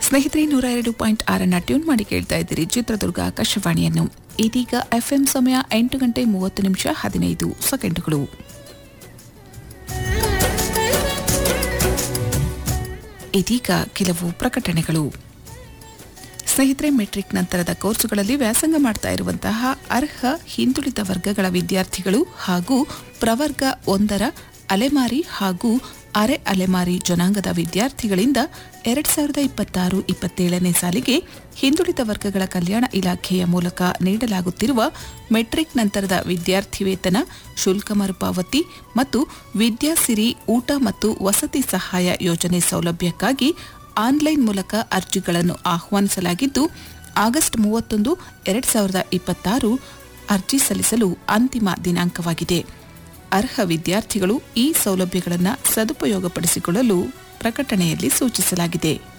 ಸ್ನೇಹಿತರೆ ನೂರ ಎರಡು ಪಾಯಿಂಟ್ ಆರನ್ನ ಟ್ಯೂನ್ ಮಾಡಿ ಕೇಳ್ತಾ ಇದ್ದೀರಿ ಚಿತ್ರದುರ್ಗ ಆಕಾಶವಾಣಿಯನ್ನು ಇದೀಗ ಎಫ್ಎಂ ಸಮಯ ಎಂಟು ಗಂಟೆ ಮೂವತ್ತು ನಿಮಿಷ ಹದಿನೈದು ಸೆಕೆಂಡುಗಳು ಇದೀಗ ಕೆಲವು ಪ್ರಕಟಣೆಗಳು ಸ್ನೇಹಿತರೆ ಮೆಟ್ರಿಕ್ ನಂತರದ ಕೋರ್ಸುಗಳಲ್ಲಿ ವ್ಯಾಸಂಗ ಮಾಡ್ತಾ ಇರುವಂತಹ ಅರ್ಹ ಹಿಂದುಳಿದ ವರ್ಗಗಳ ವಿದ್ಯಾರ್ಥಿಗಳು ಹಾಗೂ ಪ್ರವರ್ಗ ಒಂದರ ಅಲೆಮಾರಿ ಹಾಗೂ ಅರೆ ಅಲೆಮಾರಿ ಜನಾಂಗದ ವಿದ್ಯಾರ್ಥಿಗಳಿಂದ ಎರಡ್ ಸಾವಿರದ ಇಪ್ಪತ್ತಾರು ಇಪ್ಪತ್ತೇಳನೇ ಸಾಲಿಗೆ ಹಿಂದುಳಿದ ವರ್ಗಗಳ ಕಲ್ಯಾಣ ಇಲಾಖೆಯ ಮೂಲಕ ನೀಡಲಾಗುತ್ತಿರುವ ಮೆಟ್ರಿಕ್ ನಂತರದ ವಿದ್ಯಾರ್ಥಿ ವೇತನ ಶುಲ್ಕ ಮರುಪಾವತಿ ಮತ್ತು ವಿದ್ಯಾಸಿರಿ ಊಟ ಮತ್ತು ವಸತಿ ಸಹಾಯ ಯೋಜನೆ ಸೌಲಭ್ಯಕ್ಕಾಗಿ ಆನ್ಲೈನ್ ಮೂಲಕ ಅರ್ಜಿಗಳನ್ನು ಆಹ್ವಾನಿಸಲಾಗಿದ್ದು ಆಗಸ್ಟ್ ಮೂವತ್ತೊಂದು ಎರಡ್ ಸಾವಿರದ ಇಪ್ಪತ್ತಾರು ಅರ್ಜಿ ಸಲ್ಲಿಸಲು ಅಂತಿಮ ದಿನಾಂಕವಾಗಿದೆ ಅರ್ಹ ವಿದ್ಯಾರ್ಥಿಗಳು ಈ ಸೌಲಭ್ಯಗಳನ್ನು ಸದುಪಯೋಗಪಡಿಸಿಕೊಳ್ಳಲು ಪ್ರಕಟಣೆಯಲ್ಲಿ ಸೂಚಿಸಲಾಗಿದೆ